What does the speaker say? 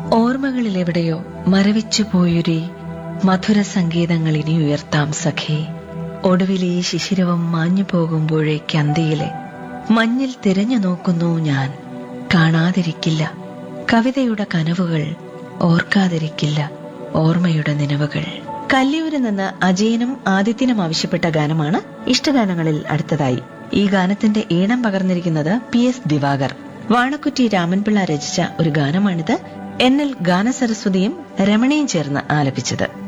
ഓർമ്മകളിലെവിടെയോ മരവിച്ചു പോയൊരു മധുര സംഗീതങ്ങൾ ഇനി ഉയർത്താം സഖേ ഒടുവിൽ ഈ ശിശിരവും മാഞ്ഞു പോകുമ്പോഴേക്ക് അന്തിയിലെ മഞ്ഞിൽ തിരഞ്ഞു നോക്കുന്നു ഞാൻ കാണാതിരിക്കില്ല കവിതയുടെ കനവുകൾ ഓർക്കാതിരിക്കില്ല ഓർമ്മയുടെ നിലവുകൾ കല്ലിയൂരിൽ നിന്ന് അജയനും ആദിത്യനും ആവശ്യപ്പെട്ട ഗാനമാണ് ഇഷ്ടഗാനങ്ങളിൽ അടുത്തതായി ഈ ഗാനത്തിന്റെ ഈണം പകർന്നിരിക്കുന്നത് പി എസ് ദിവാകർ വാണക്കുറ്റി രാമൻപിള്ള രചിച്ച ഒരു ഗാനമാണിത് എൻ എൽ ഗാനസരസ്വതിയും രമണിയും ചേർന്ന് ആലപിച്ചത്